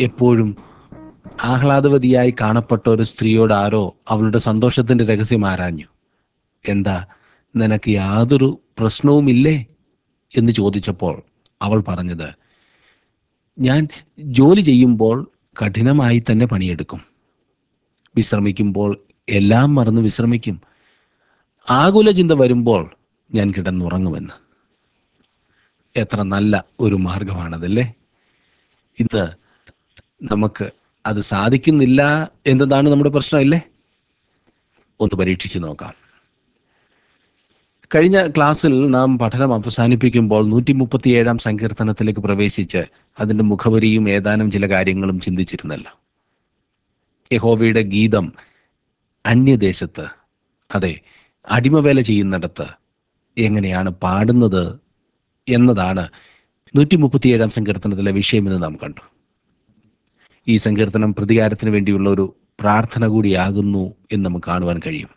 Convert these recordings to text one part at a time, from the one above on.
എപ്പോഴും ആഹ്ലാദവതിയായി കാണപ്പെട്ട ഒരു സ്ത്രീയോട് ആരോ അവളുടെ സന്തോഷത്തിന്റെ രഹസ്യം ആരാഞ്ഞു എന്താ നിനക്ക് യാതൊരു പ്രശ്നവുമില്ലേ എന്ന് ചോദിച്ചപ്പോൾ അവൾ പറഞ്ഞത് ഞാൻ ജോലി ചെയ്യുമ്പോൾ കഠിനമായി തന്നെ പണിയെടുക്കും വിശ്രമിക്കുമ്പോൾ എല്ലാം മറന്ന് വിശ്രമിക്കും ആകുല ചിന്ത വരുമ്പോൾ ഞാൻ കിടന്നുറങ്ങുമെന്ന് എത്ര നല്ല ഒരു മാർഗമാണതല്ലേ ഇന്ന് നമുക്ക് അത് സാധിക്കുന്നില്ല എന്നതാണ് നമ്മുടെ പ്രശ്നമല്ലേ ഒന്ന് പരീക്ഷിച്ച് നോക്കാം കഴിഞ്ഞ ക്ലാസ്സിൽ നാം പഠനം അവസാനിപ്പിക്കുമ്പോൾ നൂറ്റി മുപ്പത്തിയേഴാം സങ്കീർത്തനത്തിലേക്ക് പ്രവേശിച്ച് അതിന്റെ മുഖവരിയും ഏതാനും ചില കാര്യങ്ങളും ചിന്തിച്ചിരുന്നല്ലോ യഹോവയുടെ ഗീതം അന്യദേശത്ത് അതെ അടിമവേല ചെയ്യുന്നിടത്ത് എങ്ങനെയാണ് പാടുന്നത് എന്നതാണ് നൂറ്റി മുപ്പത്തിയേഴാം സങ്കീർത്തനത്തിലെ വിഷയമെന്ന് നാം കണ്ടു ഈ സങ്കീർത്തനം പ്രതികാരത്തിന് വേണ്ടിയുള്ള ഒരു പ്രാർത്ഥന കൂടിയാകുന്നു എന്ന് നമുക്ക് കാണുവാൻ കഴിയും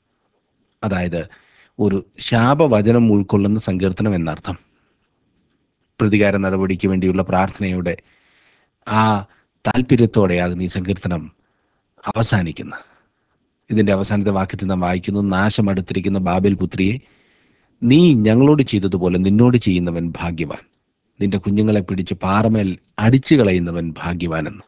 അതായത് ഒരു ശാപവചനം ഉൾക്കൊള്ളുന്ന സങ്കീർത്തനം എന്നർത്ഥം പ്രതികാര നടപടിക്ക് വേണ്ടിയുള്ള പ്രാർത്ഥനയുടെ ആ താല്പര്യത്തോടെയാകുന്ന ഈ സങ്കീർത്തനം അവസാനിക്കുന്നത് ഇതിന്റെ അവസാനത്തെ വാക്യത്തിൽ നാം വായിക്കുന്നു നാശം അടുത്തിരിക്കുന്ന ബാബേൽ പുത്രിയെ നീ ഞങ്ങളോട് ചെയ്തതുപോലെ നിന്നോട് ചെയ്യുന്നവൻ ഭാഗ്യവാൻ നിന്റെ കുഞ്ഞുങ്ങളെ പിടിച്ച് പാറമേൽ അടിച്ചു കളയുന്നവൻ ഭാഗ്യവാനെന്ന്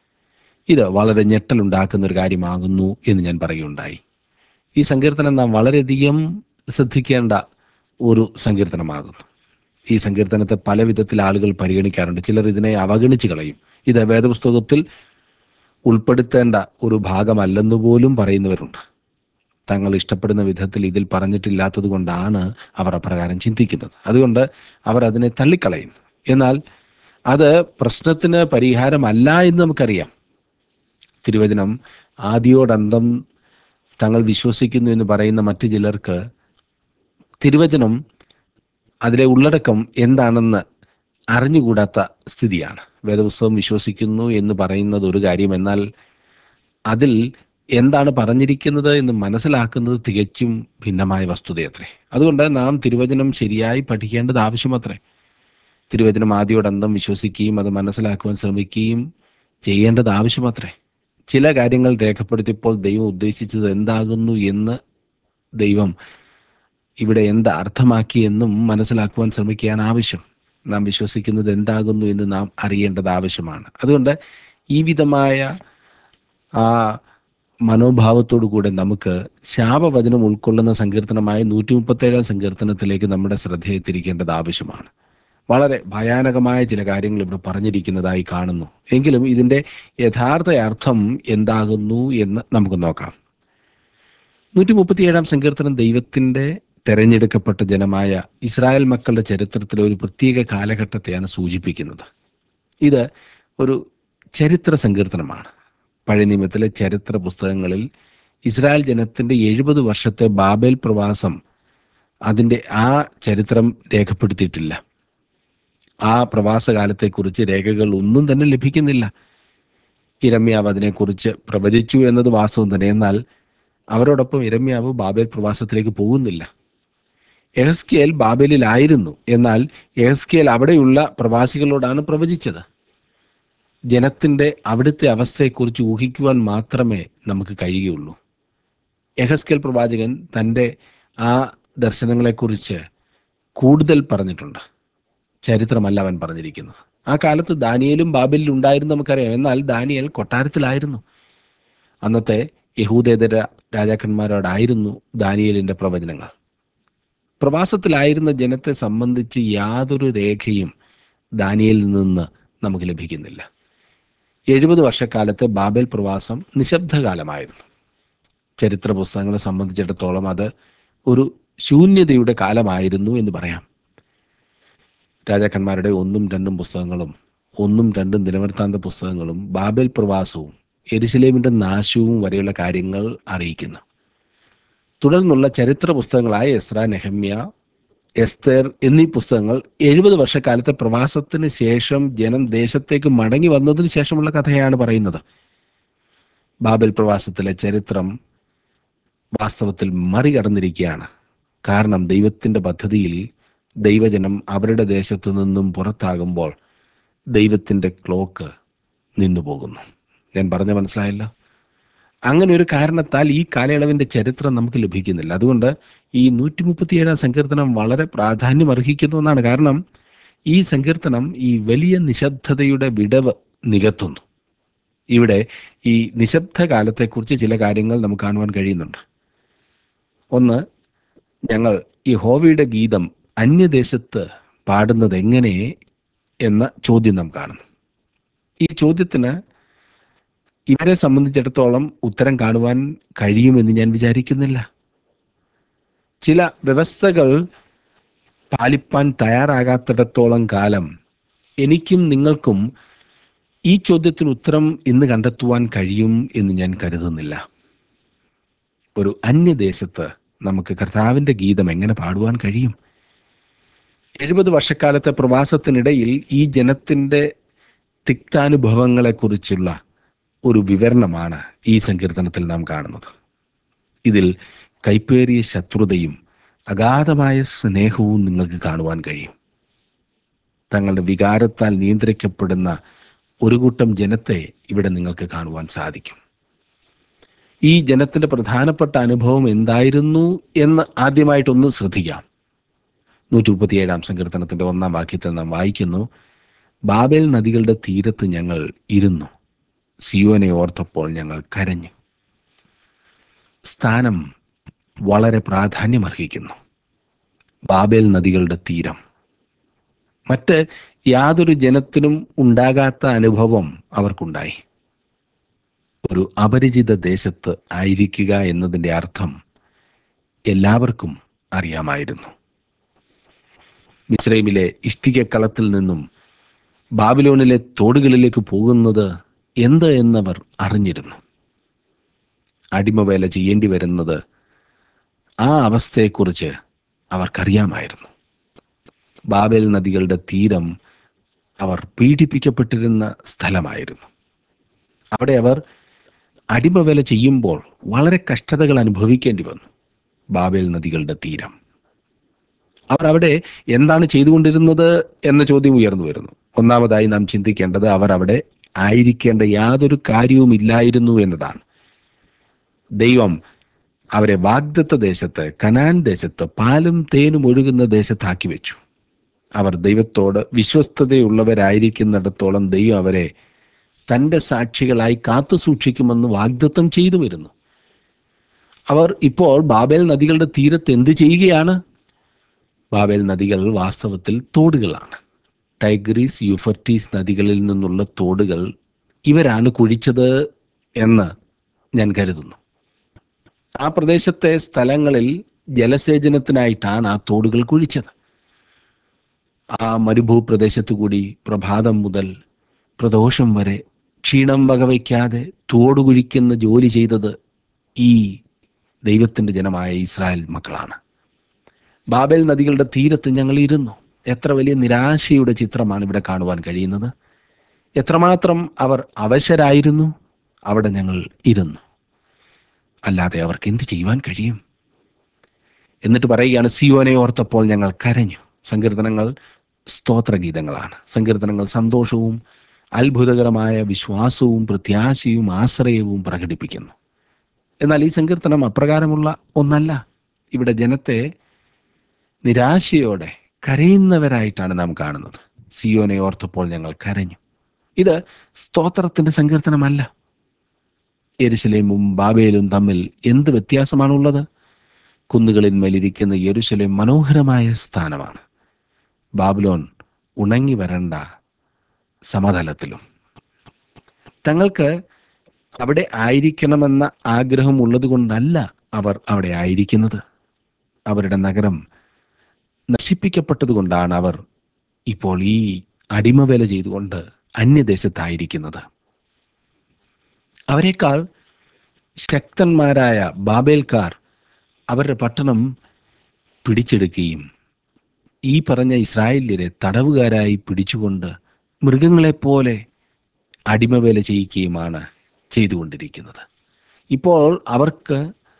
ഇത് വളരെ ഞെട്ടലുണ്ടാക്കുന്ന ഒരു കാര്യമാകുന്നു എന്ന് ഞാൻ പറയുകയുണ്ടായി ഈ സങ്കീർത്തനം നാം വളരെയധികം ശ്രദ്ധിക്കേണ്ട ഒരു സങ്കീർത്തനമാകുന്നു ഈ സങ്കീർത്തനത്തെ പല വിധത്തിൽ ആളുകൾ പരിഗണിക്കാറുണ്ട് ചിലർ ഇതിനെ അവഗണിച്ച് കളയും ഇത് വേദപുസ്തകത്തിൽ ഉൾപ്പെടുത്തേണ്ട ഒരു ഭാഗമല്ലെന്ന് പോലും പറയുന്നവരുണ്ട് തങ്ങൾ ഇഷ്ടപ്പെടുന്ന വിധത്തിൽ ഇതിൽ പറഞ്ഞിട്ടില്ലാത്തത് കൊണ്ടാണ് അവർ അപ്രകാരം ചിന്തിക്കുന്നത് അതുകൊണ്ട് അവർ അതിനെ തള്ളിക്കളയുന്നു എന്നാൽ അത് പ്രശ്നത്തിന് പരിഹാരമല്ല എന്ന് നമുക്കറിയാം തിരുവചനം ആദ്യോടന്തം തങ്ങൾ വിശ്വസിക്കുന്നു എന്ന് പറയുന്ന മറ്റു ചിലർക്ക് തിരുവചനം അതിലെ ഉള്ളടക്കം എന്താണെന്ന് അറിഞ്ഞുകൂടാത്ത സ്ഥിതിയാണ് വേദപുസ്തകം വിശ്വസിക്കുന്നു എന്ന് പറയുന്നത് ഒരു കാര്യം എന്നാൽ അതിൽ എന്താണ് പറഞ്ഞിരിക്കുന്നത് എന്ന് മനസ്സിലാക്കുന്നത് തികച്ചും ഭിന്നമായ വസ്തുതയത്രേ അതുകൊണ്ട് നാം തിരുവചനം ശരിയായി പഠിക്കേണ്ടത് ആവശ്യമത്രേ തിരുവചനം ആദ്യോടന്തം വിശ്വസിക്കുകയും അത് മനസ്സിലാക്കുവാൻ ശ്രമിക്കുകയും ചെയ്യേണ്ടത് ആവശ്യമത്രേ ചില കാര്യങ്ങൾ രേഖപ്പെടുത്തിയപ്പോൾ ദൈവം ഉദ്ദേശിച്ചത് എന്താകുന്നു എന്ന് ദൈവം ഇവിടെ എന്ത് അർത്ഥമാക്കിയെന്നും മനസ്സിലാക്കുവാൻ ശ്രമിക്കുകയാണ് ആവശ്യം നാം വിശ്വസിക്കുന്നത് എന്താകുന്നു എന്ന് നാം അറിയേണ്ടത് ആവശ്യമാണ് അതുകൊണ്ട് ഈ വിധമായ ആ മനോഭാവത്തോടു കൂടെ നമുക്ക് ശാപവചനം ഉൾക്കൊള്ളുന്ന സങ്കീർത്തനമായ നൂറ്റി മുപ്പത്തേഴാം സങ്കീർത്തനത്തിലേക്ക് നമ്മുടെ ശ്രദ്ധയെ തിരിക്കേണ്ടത് ആവശ്യമാണ് വളരെ ഭയാനകമായ ചില കാര്യങ്ങൾ ഇവിടെ പറഞ്ഞിരിക്കുന്നതായി കാണുന്നു എങ്കിലും ഇതിന്റെ യഥാർത്ഥ അർത്ഥം എന്താകുന്നു എന്ന് നമുക്ക് നോക്കാം നൂറ്റി മുപ്പത്തിയേഴാം സങ്കീർത്തനം ദൈവത്തിന്റെ തെരഞ്ഞെടുക്കപ്പെട്ട ജനമായ ഇസ്രായേൽ മക്കളുടെ ചരിത്രത്തിലെ ഒരു പ്രത്യേക കാലഘട്ടത്തെയാണ് സൂചിപ്പിക്കുന്നത് ഇത് ഒരു ചരിത്ര സങ്കീർത്തനമാണ് പഴയ നിയമത്തിലെ ചരിത്ര പുസ്തകങ്ങളിൽ ഇസ്രായേൽ ജനത്തിന്റെ എഴുപത് വർഷത്തെ ബാബേൽ പ്രവാസം അതിന്റെ ആ ചരിത്രം രേഖപ്പെടുത്തിയിട്ടില്ല ആ പ്രവാസകാലത്തെക്കുറിച്ച് രേഖകൾ ഒന്നും തന്നെ ലഭിക്കുന്നില്ല ഇരമ്യാവ് അതിനെക്കുറിച്ച് പ്രവചിച്ചു എന്നത് വാസ്തവം തന്നെ എന്നാൽ അവരോടൊപ്പം ഇരമ്യാവ് ബാബേൽ പ്രവാസത്തിലേക്ക് പോകുന്നില്ല എഹസ്കിയേൽ ബാബേലിലായിരുന്നു എന്നാൽ എഹസ്കിയേൽ അവിടെയുള്ള പ്രവാസികളോടാണ് പ്രവചിച്ചത് ജനത്തിന്റെ അവിടുത്തെ അവസ്ഥയെക്കുറിച്ച് ഊഹിക്കുവാൻ മാത്രമേ നമുക്ക് കഴിയുകയുള്ളൂ എഹസ്കേൽ പ്രവാചകൻ തൻ്റെ ആ ദർശനങ്ങളെക്കുറിച്ച് കൂടുതൽ പറഞ്ഞിട്ടുണ്ട് ചരിത്രമല്ല അവൻ പറഞ്ഞിരിക്കുന്നത് ആ കാലത്ത് ദാനിയേലും ബാബേലിലും ഉണ്ടായിരുന്നു നമുക്കറിയാം എന്നാൽ ദാനിയേൽ കൊട്ടാരത്തിലായിരുന്നു അന്നത്തെ യഹൂദേതര രാജാക്കന്മാരോടായിരുന്നു ദാനിയേലിന്റെ പ്രവചനങ്ങൾ പ്രവാസത്തിലായിരുന്ന ജനത്തെ സംബന്ധിച്ച് യാതൊരു രേഖയും ദാനിയേലിൽ നിന്ന് നമുക്ക് ലഭിക്കുന്നില്ല എഴുപത് വർഷക്കാലത്തെ ബാബേൽ പ്രവാസം നിശബ്ദകാലമായിരുന്നു ചരിത്ര പുസ്തകങ്ങളെ സംബന്ധിച്ചിടത്തോളം അത് ഒരു ശൂന്യതയുടെ കാലമായിരുന്നു എന്ന് പറയാം രാജാക്കന്മാരുടെ ഒന്നും രണ്ടും പുസ്തകങ്ങളും ഒന്നും രണ്ടും ദിനവൃത്താന്ത പുസ്തകങ്ങളും ബാബേൽ പ്രവാസവും എരുസലേമിന്റെ നാശവും വരെയുള്ള കാര്യങ്ങൾ അറിയിക്കുന്നു തുടർന്നുള്ള ചരിത്ര പുസ്തകങ്ങളായ എസ്ര നെഹമ്യ എസ്തേർ എന്നീ പുസ്തകങ്ങൾ എഴുപത് വർഷക്കാലത്തെ പ്രവാസത്തിന് ശേഷം ജനം ദേശത്തേക്ക് മടങ്ങി വന്നതിന് ശേഷമുള്ള കഥയാണ് പറയുന്നത് ബാബൽ പ്രവാസത്തിലെ ചരിത്രം വാസ്തവത്തിൽ മറികടന്നിരിക്കുകയാണ് കാരണം ദൈവത്തിന്റെ പദ്ധതിയിൽ ദൈവജനം അവരുടെ ദേശത്തു നിന്നും പുറത്താകുമ്പോൾ ദൈവത്തിന്റെ ക്ലോക്ക് നിന്നു പോകുന്നു ഞാൻ പറഞ്ഞ മനസ്സിലായല്ലോ അങ്ങനെ ഒരു കാരണത്താൽ ഈ കാലയളവിന്റെ ചരിത്രം നമുക്ക് ലഭിക്കുന്നില്ല അതുകൊണ്ട് ഈ നൂറ്റി മുപ്പത്തിയേഴാം സങ്കീർത്തനം വളരെ പ്രാധാന്യം അർഹിക്കുന്നു എന്നാണ് കാരണം ഈ സങ്കീർത്തനം ഈ വലിയ നിശബ്ദതയുടെ വിടവ് നികത്തുന്നു ഇവിടെ ഈ നിശബ്ദ കാലത്തെക്കുറിച്ച് ചില കാര്യങ്ങൾ നമുക്ക് കാണുവാൻ കഴിയുന്നുണ്ട് ഒന്ന് ഞങ്ങൾ ഈ ഹോവിയുടെ ഗീതം അന്യദേശത്ത് പാടുന്നത് എങ്ങനെ എന്ന ചോദ്യം നാം കാണുന്നു ഈ ചോദ്യത്തിന് ഇവരെ സംബന്ധിച്ചിടത്തോളം ഉത്തരം കാണുവാൻ കഴിയുമെന്ന് ഞാൻ വിചാരിക്കുന്നില്ല ചില വ്യവസ്ഥകൾ പാലിപ്പാൻ തയ്യാറാകാത്തിടത്തോളം കാലം എനിക്കും നിങ്ങൾക്കും ഈ ചോദ്യത്തിന് ഉത്തരം ഇന്ന് കണ്ടെത്തുവാൻ കഴിയും എന്ന് ഞാൻ കരുതുന്നില്ല ഒരു അന്യദേശത്ത് നമുക്ക് കർത്താവിൻ്റെ ഗീതം എങ്ങനെ പാടുവാൻ കഴിയും എഴുപത് വർഷക്കാലത്തെ പ്രവാസത്തിനിടയിൽ ഈ ജനത്തിൻ്റെ തിക്താനുഭവങ്ങളെക്കുറിച്ചുള്ള ഒരു വിവരണമാണ് ഈ സങ്കീർത്തനത്തിൽ നാം കാണുന്നത് ഇതിൽ കൈപ്പേറിയ ശത്രുതയും അഗാധമായ സ്നേഹവും നിങ്ങൾക്ക് കാണുവാൻ കഴിയും തങ്ങളുടെ വികാരത്താൽ നിയന്ത്രിക്കപ്പെടുന്ന ഒരു കൂട്ടം ജനത്തെ ഇവിടെ നിങ്ങൾക്ക് കാണുവാൻ സാധിക്കും ഈ ജനത്തിന്റെ പ്രധാനപ്പെട്ട അനുഭവം എന്തായിരുന്നു എന്ന് ആദ്യമായിട്ടൊന്ന് ശ്രദ്ധിക്കാം നൂറ്റി മുപ്പത്തിയേഴാം സങ്കീർത്തനത്തിന്റെ ഒന്നാം വാക്യത്തിൽ നാം വായിക്കുന്നു ബാബേൽ നദികളുടെ തീരത്ത് ഞങ്ങൾ ഇരുന്നു സിയോനെ ഓർത്തപ്പോൾ ഞങ്ങൾ കരഞ്ഞു സ്ഥാനം വളരെ പ്രാധാന്യമർഹിക്കുന്നു ബാബേൽ നദികളുടെ തീരം മറ്റ് യാതൊരു ജനത്തിനും ഉണ്ടാകാത്ത അനുഭവം അവർക്കുണ്ടായി ഒരു അപരിചിത ദേശത്ത് ആയിരിക്കുക എന്നതിൻ്റെ അർത്ഥം എല്ലാവർക്കും അറിയാമായിരുന്നു മിസ്രൈമിലെ ഇഷ്ടികക്കളത്തിൽ നിന്നും ബാബിലോണിലെ തോടുകളിലേക്ക് പോകുന്നത് എന്ത് എന്നവർ അറിഞ്ഞിരുന്നു അടിമവേല ചെയ്യേണ്ടി വരുന്നത് ആ അവസ്ഥയെക്കുറിച്ച് അവർക്കറിയാമായിരുന്നു ബാബേൽ നദികളുടെ തീരം അവർ പീഡിപ്പിക്കപ്പെട്ടിരുന്ന സ്ഥലമായിരുന്നു അവിടെ അവർ അടിമവേല ചെയ്യുമ്പോൾ വളരെ കഷ്ടതകൾ അനുഭവിക്കേണ്ടി വന്നു ബാബേൽ നദികളുടെ തീരം അവർ അവിടെ എന്താണ് ചെയ്തുകൊണ്ടിരുന്നത് എന്ന ചോദ്യം ഉയർന്നു വരുന്നു ഒന്നാമതായി നാം ചിന്തിക്കേണ്ടത് അവർ അവിടെ ആയിരിക്കേണ്ട യാതൊരു കാര്യവും ഇല്ലായിരുന്നു എന്നതാണ് ദൈവം അവരെ വാഗ്ദത്ത ദേശത്ത് കനാൻ ദേശത്ത് പാലും തേനും ഒഴുകുന്ന ദേശത്താക്കി വെച്ചു അവർ ദൈവത്തോട് വിശ്വസ്തതയുള്ളവരായിരിക്കുന്നിടത്തോളം ദൈവം അവരെ തൻ്റെ സാക്ഷികളായി കാത്തു സൂക്ഷിക്കുമെന്ന് വാഗ്ദത്തം ചെയ്തു വരുന്നു അവർ ഇപ്പോൾ ബാബേൽ നദികളുടെ തീരത്ത് എന്ത് ചെയ്യുകയാണ് ബാബേൽ നദികൾ വാസ്തവത്തിൽ തോടുകളാണ് ടൈഗ്രീസ് യുഫർട്ടീസ് നദികളിൽ നിന്നുള്ള തോടുകൾ ഇവരാണ് കുഴിച്ചത് എന്ന് ഞാൻ കരുതുന്നു ആ പ്രദേശത്തെ സ്ഥലങ്ങളിൽ ജലസേചനത്തിനായിട്ടാണ് ആ തോടുകൾ കുഴിച്ചത് ആ മരുഭൂപ്രദേശത്തു കൂടി പ്രഭാതം മുതൽ പ്രദോഷം വരെ ക്ഷീണം വകവയ്ക്കാതെ തോട് കുഴിക്കുന്ന ജോലി ചെയ്തത് ഈ ദൈവത്തിന്റെ ജനമായ ഇസ്രായേൽ മക്കളാണ് ബാബേൽ നദികളുടെ തീരത്ത് ഞങ്ങൾ ഇരുന്നു എത്ര വലിയ നിരാശയുടെ ചിത്രമാണ് ഇവിടെ കാണുവാൻ കഴിയുന്നത് എത്രമാത്രം അവർ അവശരായിരുന്നു അവിടെ ഞങ്ങൾ ഇരുന്നു അല്ലാതെ അവർക്ക് എന്ത് ചെയ്യുവാൻ കഴിയും എന്നിട്ട് പറയുകയാണ് സിയോനെ ഓർത്തപ്പോൾ ഞങ്ങൾ കരഞ്ഞു സങ്കീർത്തനങ്ങൾ സ്തോത്രഗീതങ്ങളാണ് സങ്കീർത്തനങ്ങൾ സന്തോഷവും അത്ഭുതകരമായ വിശ്വാസവും പ്രത്യാശയും ആശ്രയവും പ്രകടിപ്പിക്കുന്നു എന്നാൽ ഈ സങ്കീർത്തനം അപ്രകാരമുള്ള ഒന്നല്ല ഇവിടെ ജനത്തെ നിരാശയോടെ കരയുന്നവരായിട്ടാണ് നാം കാണുന്നത് സിയോനെ ഓർത്തപ്പോൾ ഞങ്ങൾ കരഞ്ഞു ഇത് സ്തോത്രത്തിന്റെ സങ്കീർത്തനമല്ല യെരുശലേമും ബാബേലും തമ്മിൽ എന്ത് വ്യത്യാസമാണുള്ളത് കുന്നുകളിന്മേലിരിക്കുന്ന യെരുശലേം മനോഹരമായ സ്ഥാനമാണ് ബാബിലോൺ ഉണങ്ങി വരണ്ട സമതലത്തിലും തങ്ങൾക്ക് അവിടെ ആയിരിക്കണമെന്ന ആഗ്രഹം ഉള്ളതുകൊണ്ടല്ല അവർ അവിടെ ആയിരിക്കുന്നത് അവരുടെ നഗരം നശിപ്പിക്കപ്പെട്ടതുകൊണ്ടാണ് അവർ ഇപ്പോൾ ഈ അടിമവേല ചെയ്തുകൊണ്ട് അന്യദേശത്തായിരിക്കുന്നത് അവരെക്കാൾ ശക്തന്മാരായ ബാബേൽക്കാർ അവരുടെ പട്ടണം പിടിച്ചെടുക്കുകയും ഈ പറഞ്ഞ ഇസ്രായേല്യരെ തടവുകാരായി പിടിച്ചുകൊണ്ട് മൃഗങ്ങളെപ്പോലെ അടിമവേല ചെയ്യിക്കുകയുമാണ് ചെയ്തുകൊണ്ടിരിക്കുന്നത് ഇപ്പോൾ അവർക്ക്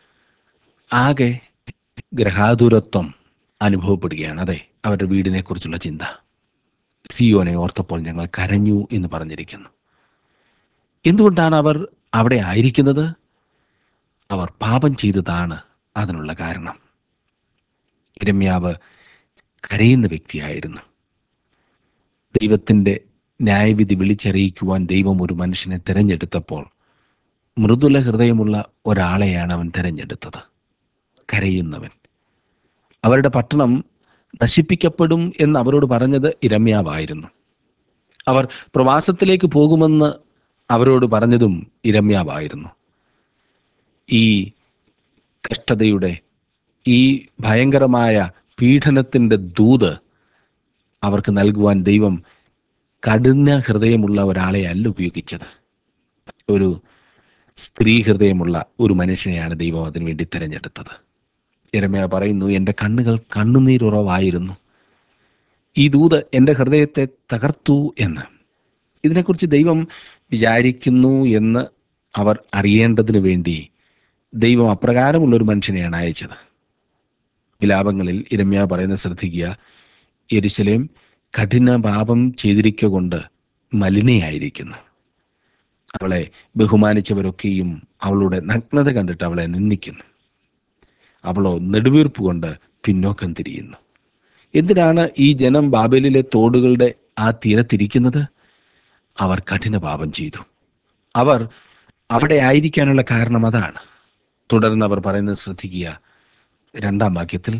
ആകെ ഗ്രഹാതുരത്വം അനുഭവപ്പെടുകയാണ് അതെ അവരുടെ വീടിനെ കുറിച്ചുള്ള ചിന്ത സിയോനെ ഓർത്തപ്പോൾ ഞങ്ങൾ കരഞ്ഞു എന്ന് പറഞ്ഞിരിക്കുന്നു എന്തുകൊണ്ടാണ് അവർ അവിടെ ആയിരിക്കുന്നത് അവർ പാപം ചെയ്തതാണ് അതിനുള്ള കാരണം ഇരമ്യാവ് കരയുന്ന വ്യക്തിയായിരുന്നു ദൈവത്തിൻ്റെ ന്യായവിധി വിളിച്ചറിയിക്കുവാൻ ദൈവം ഒരു മനുഷ്യനെ തിരഞ്ഞെടുത്തപ്പോൾ മൃദുല ഹൃദയമുള്ള ഒരാളെയാണ് അവൻ തിരഞ്ഞെടുത്തത് കരയുന്നവൻ അവരുടെ പട്ടണം നശിപ്പിക്കപ്പെടും എന്ന് അവരോട് പറഞ്ഞത് ഇരമ്യാവായിരുന്നു അവർ പ്രവാസത്തിലേക്ക് പോകുമെന്ന് അവരോട് പറഞ്ഞതും ഇരമ്യാവായിരുന്നു ഈ കഷ്ടതയുടെ ഈ ഭയങ്കരമായ പീഡനത്തിൻ്റെ ദൂത് അവർക്ക് നൽകുവാൻ ദൈവം കഠിന ഹൃദയമുള്ള ഒരാളെ അല്ല ഉപയോഗിച്ചത് ഒരു സ്ത്രീ ഹൃദയമുള്ള ഒരു മനുഷ്യനെയാണ് ദൈവം അതിനു വേണ്ടി തിരഞ്ഞെടുത്തത് ഇരമയ പറയുന്നു എൻ്റെ കണ്ണുകൾ കണ്ണുനീരുറവായിരുന്നു ഈ ദൂത് എൻ്റെ ഹൃദയത്തെ തകർത്തു എന്ന് ഇതിനെക്കുറിച്ച് ദൈവം വിചാരിക്കുന്നു എന്ന് അവർ അറിയേണ്ടതിന് വേണ്ടി ദൈവം അപ്രകാരമുള്ള ഒരു മനുഷ്യനെയാണ് അയച്ചത് വിലാപങ്ങളിൽ ഇരമ്യ പറയുന്ന ശ്രദ്ധിക്കുക യെരുശലേം കഠിന പാപം ചെയ്തിരിക്ക കൊണ്ട് മലിനയായിരിക്കുന്നു അവളെ ബഹുമാനിച്ചവരൊക്കെയും അവളുടെ നഗ്നത കണ്ടിട്ട് അവളെ നിന്ദിക്കുന്നു അവളോ നെടുവീർപ്പ് കൊണ്ട് പിന്നോക്കം തിരിയുന്നു എന്തിനാണ് ഈ ജനം ബാബേലിലെ തോടുകളുടെ ആ തീരത്തിരിക്കുന്നത് അവർ കഠിന പാപം ചെയ്തു അവർ അവിടെ ആയിരിക്കാനുള്ള കാരണം അതാണ് തുടർന്ന് അവർ പറയുന്നത് ശ്രദ്ധിക്കുക രണ്ടാം വാക്യത്തിൽ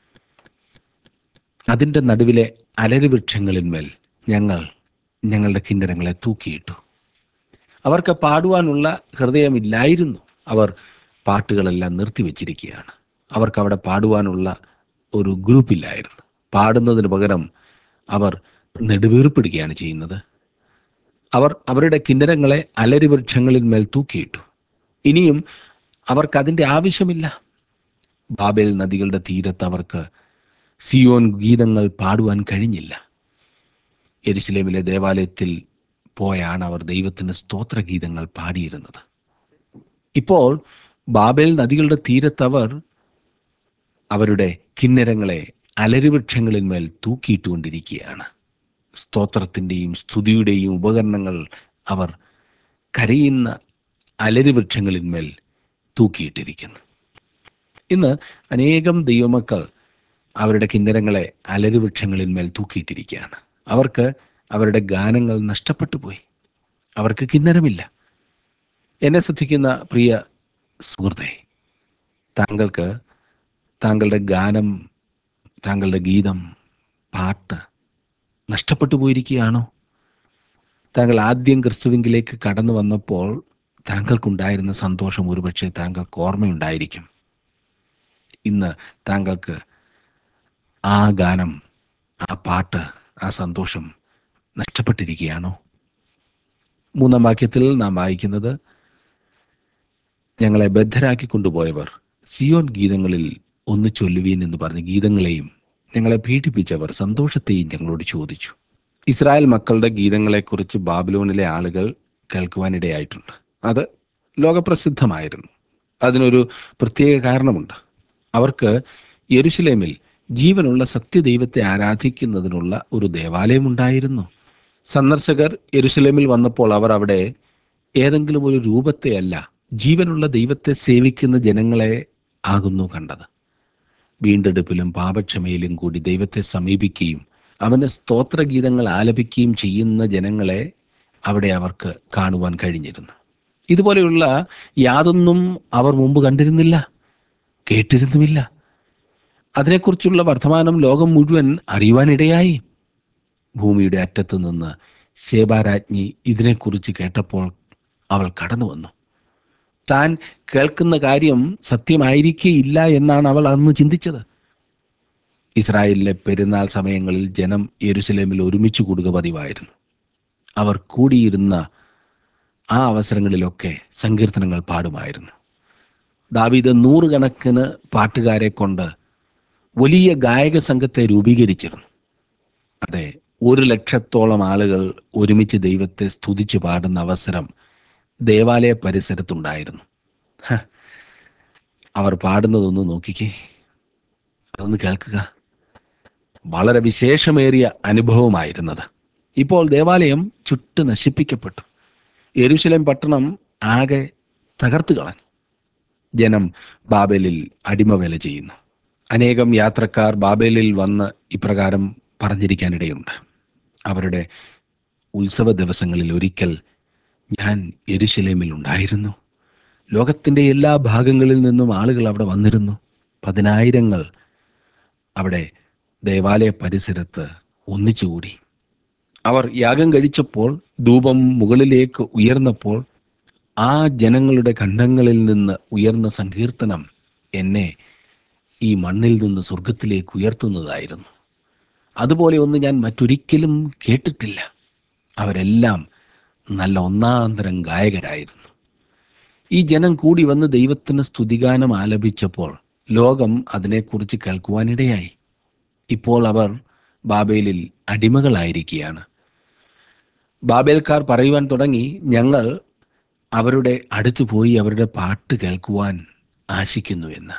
അതിൻ്റെ നടുവിലെ അലരുവൃക്ഷങ്ങളിന്മേൽ ഞങ്ങൾ ഞങ്ങളുടെ കിന്നരങ്ങളെ തൂക്കിയിട്ടു അവർക്ക് പാടുവാനുള്ള ഹൃദയമില്ലായിരുന്നു അവർ പാട്ടുകളെല്ലാം നിർത്തിവെച്ചിരിക്കുകയാണ് അവർക്ക് അവിടെ പാടുവാനുള്ള ഒരു ഗ്രൂപ്പില്ലായിരുന്നു പാടുന്നതിന് പകരം അവർ നെടുവീർപ്പിടുകയാണ് ചെയ്യുന്നത് അവർ അവരുടെ കിന്നരങ്ങളെ അലരിവൃക്ഷങ്ങളിന്മേൽ തൂക്കിയിട്ടു ഇനിയും അവർക്ക് അതിൻ്റെ ആവശ്യമില്ല ബാബേൽ നദികളുടെ തീരത്ത് അവർക്ക് സിയോൻ ഗീതങ്ങൾ പാടുവാൻ കഴിഞ്ഞില്ല എരുസലേമിലെ ദേവാലയത്തിൽ പോയാണ് അവർ ദൈവത്തിന് സ്തോത്രഗീതങ്ങൾ പാടിയിരുന്നത് ഇപ്പോൾ ബാബേൽ നദികളുടെ തീരത്ത് അവർ അവരുടെ കിന്നരങ്ങളെ അലരുവൃക്ഷങ്ങളിന്മേൽ തൂക്കിയിട്ടുകൊണ്ടിരിക്കുകയാണ് സ്തോത്രത്തിൻ്റെയും സ്തുതിയുടെയും ഉപകരണങ്ങൾ അവർ കരയുന്ന അലരുവൃക്ഷങ്ങളിന്മേൽ തൂക്കിയിട്ടിരിക്കുന്നു ഇന്ന് അനേകം ദൈവമക്കൾ അവരുടെ കിന്നരങ്ങളെ അലരുവൃക്ഷങ്ങളിന്മേൽ തൂക്കിയിട്ടിരിക്കുകയാണ് അവർക്ക് അവരുടെ ഗാനങ്ങൾ നഷ്ടപ്പെട്ടു പോയി അവർക്ക് കിന്നരമില്ല എന്നെ ശ്രദ്ധിക്കുന്ന പ്രിയ സുഹൃത്തെ താങ്കൾക്ക് താങ്കളുടെ ഗാനം താങ്കളുടെ ഗീതം പാട്ട് നഷ്ടപ്പെട്ടു പോയിരിക്കുകയാണോ താങ്കൾ ആദ്യം ക്രിസ്തുവിങ്കിലേക്ക് കടന്നു വന്നപ്പോൾ താങ്കൾക്കുണ്ടായിരുന്ന സന്തോഷം ഒരുപക്ഷെ താങ്കൾക്ക് ഓർമ്മയുണ്ടായിരിക്കും ഇന്ന് താങ്കൾക്ക് ആ ഗാനം ആ പാട്ട് ആ സന്തോഷം നഷ്ടപ്പെട്ടിരിക്കുകയാണോ മൂന്നാം വാക്യത്തിൽ നാം വായിക്കുന്നത് ഞങ്ങളെ ബദ്ധരാക്കി കൊണ്ടുപോയവർ സിയോൻ ഗീതങ്ങളിൽ ഒന്ന് ചൊല്ലുവീൻ എന്ന് പറഞ്ഞ് ഗീതങ്ങളെയും ഞങ്ങളെ പീഡിപ്പിച്ചവർ സന്തോഷത്തെയും ഞങ്ങളോട് ചോദിച്ചു ഇസ്രായേൽ മക്കളുടെ ഗീതങ്ങളെക്കുറിച്ച് ബാബിലോണിലെ ആളുകൾ കേൾക്കുവാനിടയായിട്ടുണ്ട് അത് ലോകപ്രസിദ്ധമായിരുന്നു അതിനൊരു പ്രത്യേക കാരണമുണ്ട് അവർക്ക് യെരുശലേമിൽ ജീവനുള്ള സത്യദൈവത്തെ ആരാധിക്കുന്നതിനുള്ള ഒരു ദേവാലയമുണ്ടായിരുന്നു സന്ദർശകർ യെരുശലേമിൽ വന്നപ്പോൾ അവർ അവിടെ ഏതെങ്കിലും ഒരു രൂപത്തെയല്ല ജീവനുള്ള ദൈവത്തെ സേവിക്കുന്ന ജനങ്ങളെ ആകുന്നു കണ്ടത് വീണ്ടെടുപ്പിലും പാപക്ഷമയിലും കൂടി ദൈവത്തെ സമീപിക്കുകയും അവന് സ്തോത്രഗീതങ്ങൾ ആലപിക്കുകയും ചെയ്യുന്ന ജനങ്ങളെ അവിടെ അവർക്ക് കാണുവാൻ കഴിഞ്ഞിരുന്നു ഇതുപോലെയുള്ള യാതൊന്നും അവർ മുമ്പ് കണ്ടിരുന്നില്ല കേട്ടിരുന്നുമില്ല അതിനെക്കുറിച്ചുള്ള വർത്തമാനം ലോകം മുഴുവൻ അറിയുവാനിടയായി ഭൂമിയുടെ അറ്റത്തു നിന്ന് ശേബാരാജ്ഞി ഇതിനെക്കുറിച്ച് കേട്ടപ്പോൾ അവൾ കടന്നു വന്നു താൻ കേൾക്കുന്ന കാര്യം സത്യമായിരിക്കേയില്ല എന്നാണ് അവൾ അന്ന് ചിന്തിച്ചത് ഇസ്രായേലിലെ പെരുന്നാൾ സമയങ്ങളിൽ ജനം യെരുസലേമിൽ ഒരുമിച്ച് കൂടുക പതിവായിരുന്നു അവർ കൂടിയിരുന്ന ആ അവസരങ്ങളിലൊക്കെ സങ്കീർത്തനങ്ങൾ പാടുമായിരുന്നു ദാവീദ് നൂറുകണക്കിന് പാട്ടുകാരെ കൊണ്ട് വലിയ ഗായക സംഘത്തെ രൂപീകരിച്ചിരുന്നു അതെ ഒരു ലക്ഷത്തോളം ആളുകൾ ഒരുമിച്ച് ദൈവത്തെ സ്തുതിച്ച് പാടുന്ന അവസരം ദേവാലയ പരിസരത്തുണ്ടായിരുന്നു ഹ, അവർ പാടുന്നതൊന്ന് നോക്കിക്കേ അതൊന്ന് കേൾക്കുക വളരെ വിശേഷമേറിയ അനുഭവമായിരുന്നത് ഇപ്പോൾ ദേവാലയം ചുട്ട് നശിപ്പിക്കപ്പെട്ടു യെരുശലേം പട്ടണം ആകെ തകർത്തു കളഞ്ഞു ജനം ബാബേലിൽ അടിമവേല ചെയ്യുന്നു അനേകം യാത്രക്കാർ ബാബേലിൽ വന്ന് ഇപ്രകാരം പറഞ്ഞിരിക്കാനിടയുണ്ട് അവരുടെ ഉത്സവ ദിവസങ്ങളിൽ ഒരിക്കൽ ഞാൻ യെരുശലേമിൽ ഉണ്ടായിരുന്നു ലോകത്തിൻ്റെ എല്ലാ ഭാഗങ്ങളിൽ നിന്നും ആളുകൾ അവിടെ വന്നിരുന്നു പതിനായിരങ്ങൾ അവിടെ ദേവാലയ പരിസരത്ത് ഒന്നിച്ചുകൂടി അവർ യാഗം കഴിച്ചപ്പോൾ ധൂപം മുകളിലേക്ക് ഉയർന്നപ്പോൾ ആ ജനങ്ങളുടെ ഖണ്ഡങ്ങളിൽ നിന്ന് ഉയർന്ന സങ്കീർത്തനം എന്നെ ഈ മണ്ണിൽ നിന്ന് സ്വർഗത്തിലേക്ക് ഉയർത്തുന്നതായിരുന്നു അതുപോലെ ഒന്ന് ഞാൻ മറ്റൊരിക്കലും കേട്ടിട്ടില്ല അവരെല്ലാം നല്ല ഒന്നാന്തരം ഗായകരായിരുന്നു ഈ ജനം കൂടി വന്ന് ദൈവത്തിന് സ്തുതിഗാനം ആലപിച്ചപ്പോൾ ലോകം അതിനെക്കുറിച്ച് കേൾക്കുവാനിടയായി ഇപ്പോൾ അവർ ബാബേലിൽ അടിമകളായിരിക്കുകയാണ് ബാബേൽക്കാർ പറയുവാൻ തുടങ്ങി ഞങ്ങൾ അവരുടെ അടുത്ത് പോയി അവരുടെ പാട്ട് കേൾക്കുവാൻ ആശിക്കുന്നു എന്ന്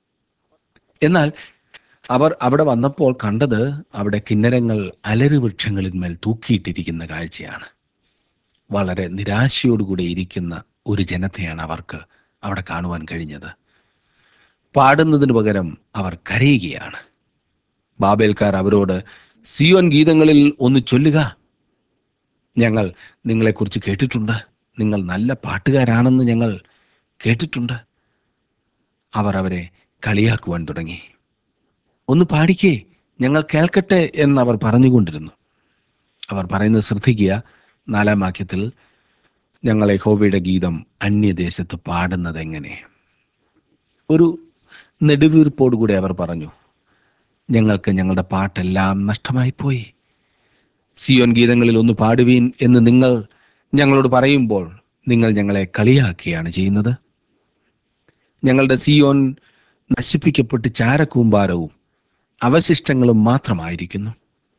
എന്നാൽ അവർ അവിടെ വന്നപ്പോൾ കണ്ടത് അവിടെ കിന്നരങ്ങൾ അലറി വൃക്ഷങ്ങളിന്മേൽ തൂക്കിയിട്ടിരിക്കുന്ന കാഴ്ചയാണ് വളരെ നിരാശയോടുകൂടെ ഇരിക്കുന്ന ഒരു ജനത്തെയാണ് അവർക്ക് അവിടെ കാണുവാൻ കഴിഞ്ഞത് പാടുന്നതിന് പകരം അവർ കരയുകയാണ് ബാബേൽക്കാർ അവരോട് സിയോൻ ഗീതങ്ങളിൽ ഒന്ന് ചൊല്ലുക ഞങ്ങൾ നിങ്ങളെക്കുറിച്ച് കേട്ടിട്ടുണ്ട് നിങ്ങൾ നല്ല പാട്ടുകാരാണെന്ന് ഞങ്ങൾ കേട്ടിട്ടുണ്ട് അവർ അവരെ കളിയാക്കുവാൻ തുടങ്ങി ഒന്ന് പാടിക്കേ ഞങ്ങൾ കേൾക്കട്ടെ എന്നവർ പറഞ്ഞുകൊണ്ടിരുന്നു അവർ പറയുന്നത് ശ്രദ്ധിക്കുക നാലാം വാക്യത്തിൽ ഞങ്ങൾ യഹോവയുടെ ഗീതം അന്യദേശത്ത് പാടുന്നത് എങ്ങനെ ഒരു നെടുവീർപ്പോടുകൂടി അവർ പറഞ്ഞു ഞങ്ങൾക്ക് ഞങ്ങളുടെ പാട്ടെല്ലാം നഷ്ടമായി പോയി സിയോൻ ഗീതങ്ങളിൽ ഒന്ന് പാടുവീൻ എന്ന് നിങ്ങൾ ഞങ്ങളോട് പറയുമ്പോൾ നിങ്ങൾ ഞങ്ങളെ കളിയാക്കുകയാണ് ചെയ്യുന്നത് ഞങ്ങളുടെ സിയോൻ നശിപ്പിക്കപ്പെട്ട് ചാരക്കൂമ്പാരവും അവശിഷ്ടങ്ങളും മാത്രമായിരിക്കുന്നു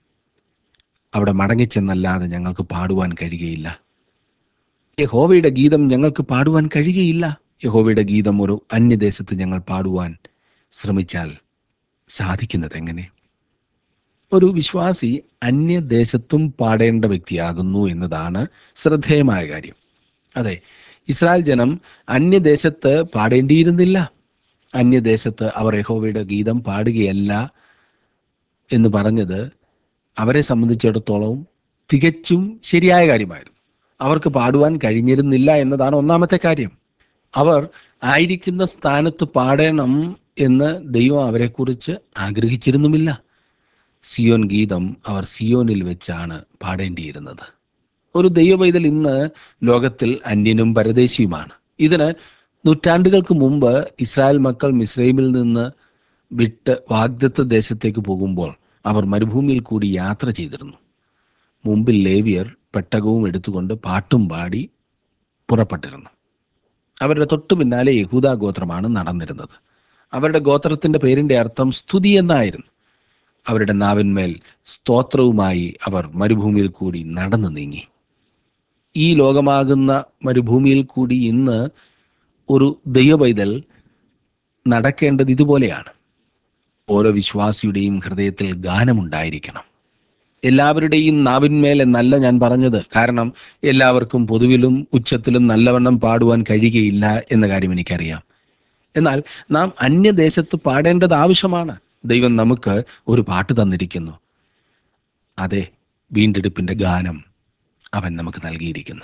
അവിടെ മടങ്ങിച്ചെന്നല്ലാതെ ഞങ്ങൾക്ക് പാടുവാൻ കഴിയുകയില്ല യഹോവയുടെ ഗീതം ഞങ്ങൾക്ക് പാടുവാൻ കഴിയുകയില്ല യഹോവയുടെ ഗീതം ഒരു അന്യദേശത്ത് ഞങ്ങൾ പാടുവാൻ ശ്രമിച്ചാൽ സാധിക്കുന്നത് എങ്ങനെ ഒരു വിശ്വാസി അന്യദേശത്തും പാടേണ്ട വ്യക്തിയാകുന്നു എന്നതാണ് ശ്രദ്ധേയമായ കാര്യം അതെ ഇസ്രായേൽ ജനം അന്യദേശത്ത് പാടേണ്ടിയിരുന്നില്ല അന്യദേശത്ത് അവർ യഹോവയുടെ ഗീതം പാടുകയല്ല എന്ന് പറഞ്ഞത് അവരെ സംബന്ധിച്ചിടത്തോളം തികച്ചും ശരിയായ കാര്യമായിരുന്നു അവർക്ക് പാടുവാൻ കഴിഞ്ഞിരുന്നില്ല എന്നതാണ് ഒന്നാമത്തെ കാര്യം അവർ ആയിരിക്കുന്ന സ്ഥാനത്ത് പാടണം എന്ന് ദൈവം അവരെക്കുറിച്ച് ആഗ്രഹിച്ചിരുന്നുമില്ല സിയോൻ ഗീതം അവർ സിയോനിൽ വെച്ചാണ് പാടേണ്ടിയിരുന്നത് ഒരു ദൈവവൈതൽ ഇന്ന് ലോകത്തിൽ അന്യനും പരദേശിയുമാണ് ഇതിന് നൂറ്റാണ്ടുകൾക്ക് മുമ്പ് ഇസ്രായേൽ മക്കൾ മിസ്രൈമിൽ നിന്ന് വിട്ട് വാഗ്ദത്ത ദേശത്തേക്ക് പോകുമ്പോൾ അവർ മരുഭൂമിയിൽ കൂടി യാത്ര ചെയ്തിരുന്നു മുമ്പിൽ ലേവിയർ പെട്ടകവും എടുത്തുകൊണ്ട് പാട്ടും പാടി പുറപ്പെട്ടിരുന്നു അവരുടെ തൊട്ടു പിന്നാലെ യഹൂദ ഗോത്രമാണ് നടന്നിരുന്നത് അവരുടെ ഗോത്രത്തിന്റെ പേരിന്റെ അർത്ഥം സ്തുതി എന്നായിരുന്നു അവരുടെ നാവിന്മേൽ സ്തോത്രവുമായി അവർ മരുഭൂമിയിൽ കൂടി നടന്നു നീങ്ങി ഈ ലോകമാകുന്ന മരുഭൂമിയിൽ കൂടി ഇന്ന് ഒരു ദൈവപൈതൽ നടക്കേണ്ടത് ഇതുപോലെയാണ് ഓരോ വിശ്വാസിയുടെയും ഹൃദയത്തിൽ ഗാനമുണ്ടായിരിക്കണം എല്ലാവരുടെയും നാവിന്മേൽ എന്നല്ല ഞാൻ പറഞ്ഞത് കാരണം എല്ലാവർക്കും പൊതുവിലും ഉച്ചത്തിലും നല്ലവണ്ണം പാടുവാൻ കഴിയുകയില്ല എന്ന കാര്യം എനിക്കറിയാം എന്നാൽ നാം അന്യദേശത്ത് പാടേണ്ടത് ആവശ്യമാണ് ദൈവം നമുക്ക് ഒരു പാട്ട് തന്നിരിക്കുന്നു അതെ വീണ്ടെടുപ്പിന്റെ ഗാനം അവൻ നമുക്ക് നൽകിയിരിക്കുന്നു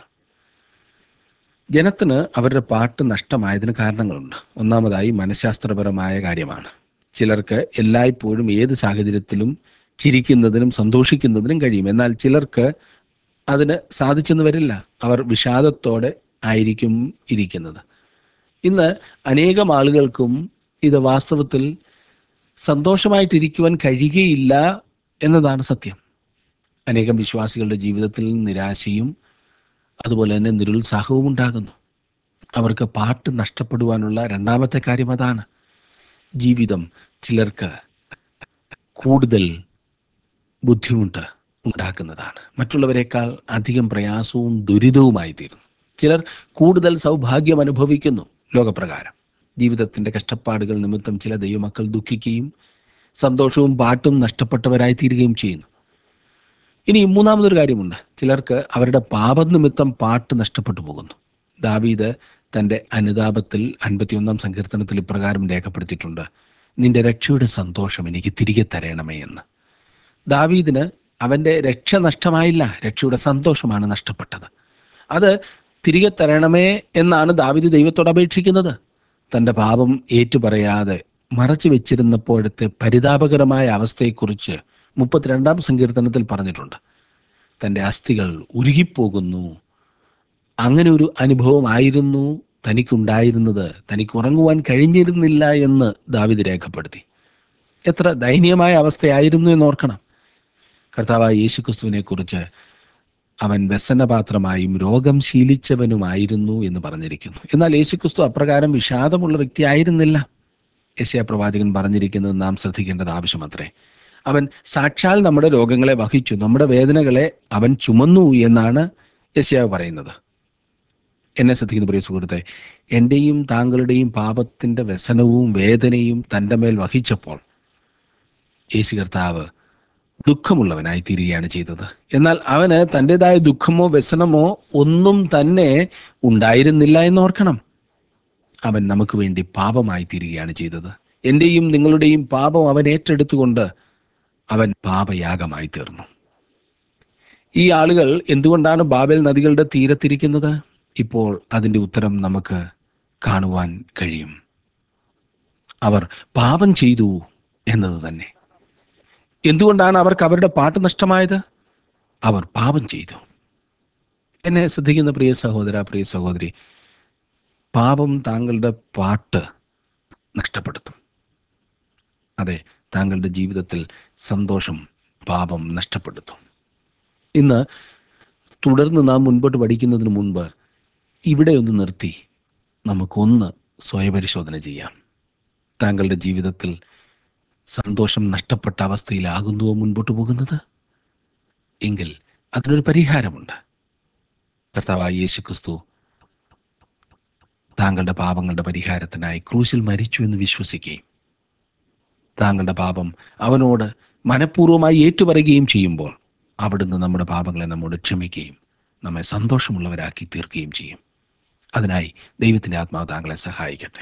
ജനത്തിന് അവരുടെ പാട്ട് നഷ്ടമായതിന് കാരണങ്ങളുണ്ട് ഒന്നാമതായി മനഃശാസ്ത്രപരമായ കാര്യമാണ് ചിലർക്ക് എല്ലായ്പ്പോഴും ഏത് സാഹചര്യത്തിലും ചിരിക്കുന്നതിനും സന്തോഷിക്കുന്നതിനും കഴിയും എന്നാൽ ചിലർക്ക് അതിന് സാധിച്ചെന്ന് വരില്ല അവർ വിഷാദത്തോടെ ആയിരിക്കും ഇരിക്കുന്നത് ഇന്ന് അനേകം ആളുകൾക്കും ഇത് വാസ്തവത്തിൽ സന്തോഷമായിട്ടിരിക്കുവാൻ കഴിയുകയില്ല എന്നതാണ് സത്യം അനേകം വിശ്വാസികളുടെ ജീവിതത്തിൽ നിരാശയും അതുപോലെ തന്നെ നിരുത്സാഹവും ഉണ്ടാകുന്നു അവർക്ക് പാട്ട് നഷ്ടപ്പെടുവാനുള്ള രണ്ടാമത്തെ കാര്യം അതാണ് ജീവിതം ചിലർക്ക് കൂടുതൽ ബുദ്ധിമുട്ട് ഉണ്ടാക്കുന്നതാണ് മറ്റുള്ളവരെക്കാൾ അധികം പ്രയാസവും ദുരിതവുമായി തീരുന്നു ചിലർ കൂടുതൽ സൗഭാഗ്യം അനുഭവിക്കുന്നു ലോകപ്രകാരം ജീവിതത്തിന്റെ കഷ്ടപ്പാടുകൾ നിമിത്തം ചില ദൈവമക്കൾ ദുഃഖിക്കുകയും സന്തോഷവും പാട്ടും നഷ്ടപ്പെട്ടവരായി തീരുകയും ചെയ്യുന്നു ഇനി മൂന്നാമതൊരു കാര്യമുണ്ട് ചിലർക്ക് അവരുടെ പാപനിമിത്തം പാട്ട് നഷ്ടപ്പെട്ടു പോകുന്നു ദാവീദ് തൻ്റെ അനുതാപത്തിൽ അൻപത്തിയൊന്നാം സങ്കീർത്തനത്തിൽ ഇപ്രകാരം രേഖപ്പെടുത്തിയിട്ടുണ്ട് നിന്റെ രക്ഷയുടെ സന്തോഷം എനിക്ക് തിരികെ തരണമേ എന്ന് ദാവീദിന് അവൻ്റെ രക്ഷ നഷ്ടമായില്ല രക്ഷയുടെ സന്തോഷമാണ് നഷ്ടപ്പെട്ടത് അത് തിരികെ തരണമേ എന്നാണ് ദാവീദ് ദൈവത്തോട് അപേക്ഷിക്കുന്നത് തൻ്റെ പാപം ഏറ്റുപറയാതെ മറച്ചു വെച്ചിരുന്നപ്പോഴത്തെ പരിതാപകരമായ അവസ്ഥയെക്കുറിച്ച് മുപ്പത്തിരണ്ടാം സങ്കീർത്തനത്തിൽ പറഞ്ഞിട്ടുണ്ട് തൻ്റെ അസ്ഥികൾ ഉരുകിപ്പോകുന്നു അങ്ങനെ ഒരു അനുഭവമായിരുന്നു തനിക്കുണ്ടായിരുന്നത് തനിക്ക് ഉറങ്ങുവാൻ കഴിഞ്ഞിരുന്നില്ല എന്ന് ദാവിദ് രേഖപ്പെടുത്തി എത്ര ദയനീയമായ അവസ്ഥയായിരുന്നു എന്നോർക്കണം കർത്താവായ യേശുക്രിസ്തുവിനെ കുറിച്ച് അവൻ വ്യസനപാത്രമായും രോഗം ശീലിച്ചവനുമായിരുന്നു എന്ന് പറഞ്ഞിരിക്കുന്നു എന്നാൽ യേശുക്രിസ്തു അപ്രകാരം വിഷാദമുള്ള വ്യക്തിയായിരുന്നില്ല യശയ പ്രവാചകൻ പറഞ്ഞിരിക്കുന്നത് നാം ശ്രദ്ധിക്കേണ്ടത് ആവശ്യമത്രേ അവൻ സാക്ഷാൽ നമ്മുടെ രോഗങ്ങളെ വഹിച്ചു നമ്മുടെ വേദനകളെ അവൻ ചുമന്നു എന്നാണ് യശയാവ് പറയുന്നത് എന്നെ ശ്രദ്ധിക്കുന്ന പ്രിയ സുഹൃത്തെ എൻ്റെയും താങ്കളുടെയും പാപത്തിൻ്റെ വ്യസനവും വേദനയും തൻ്റെ മേൽ വഹിച്ചപ്പോൾ യേശു കർത്താവ് ദുഃഖമുള്ളവനായി തീരുകയാണ് ചെയ്തത് എന്നാൽ അവന് തൻ്റെതായ ദുഃഖമോ വ്യസനമോ ഒന്നും തന്നെ ഉണ്ടായിരുന്നില്ല എന്നോർക്കണം അവൻ നമുക്ക് വേണ്ടി പാപമായി തീരുകയാണ് ചെയ്തത് എൻ്റെയും നിങ്ങളുടെയും പാപം അവൻ ഏറ്റെടുത്തുകൊണ്ട് അവൻ പാപയാഗമായി തീർന്നു ഈ ആളുകൾ എന്തുകൊണ്ടാണ് ബാബേൽ നദികളുടെ തീരത്തിരിക്കുന്നത് ഇപ്പോൾ അതിൻ്റെ ഉത്തരം നമുക്ക് കാണുവാൻ കഴിയും അവർ പാപം ചെയ്തു എന്നത് തന്നെ എന്തുകൊണ്ടാണ് അവർക്ക് അവരുടെ പാട്ട് നഷ്ടമായത് അവർ പാപം ചെയ്തു എന്നെ ശ്രദ്ധിക്കുന്ന പ്രിയ സഹോദര പ്രിയ സഹോദരി പാപം താങ്കളുടെ പാട്ട് നഷ്ടപ്പെടുത്തും അതെ താങ്കളുടെ ജീവിതത്തിൽ സന്തോഷം പാപം നഷ്ടപ്പെടുത്തും ഇന്ന് തുടർന്ന് നാം മുൻപോട്ട് പഠിക്കുന്നതിന് മുൻപ് ഇവിടെ ഒന്ന് നിർത്തി നമുക്കൊന്ന് സ്വയപരിശോധന ചെയ്യാം താങ്കളുടെ ജീവിതത്തിൽ സന്തോഷം നഷ്ടപ്പെട്ട അവസ്ഥയിലാകുന്നുവോ മുൻപോട്ട് പോകുന്നത് എങ്കിൽ അതിനൊരു പരിഹാരമുണ്ട് കർത്താവായ യേശു ക്രിസ്തു താങ്കളുടെ പാപങ്ങളുടെ പരിഹാരത്തിനായി ക്രൂശിൽ മരിച്ചു എന്ന് വിശ്വസിക്കുകയും താങ്കളുടെ പാപം അവനോട് മനഃപൂർവ്വമായി ഏറ്റുപറയുകയും ചെയ്യുമ്പോൾ അവിടുന്ന് നമ്മുടെ പാപങ്ങളെ നമ്മോട് ക്ഷമിക്കുകയും നമ്മെ സന്തോഷമുള്ളവരാക്കി തീർക്കുകയും ചെയ്യും അതിനായി ദൈവത്തിൻ്റെ ആത്മാവ് താങ്കളെ സഹായിക്കട്ടെ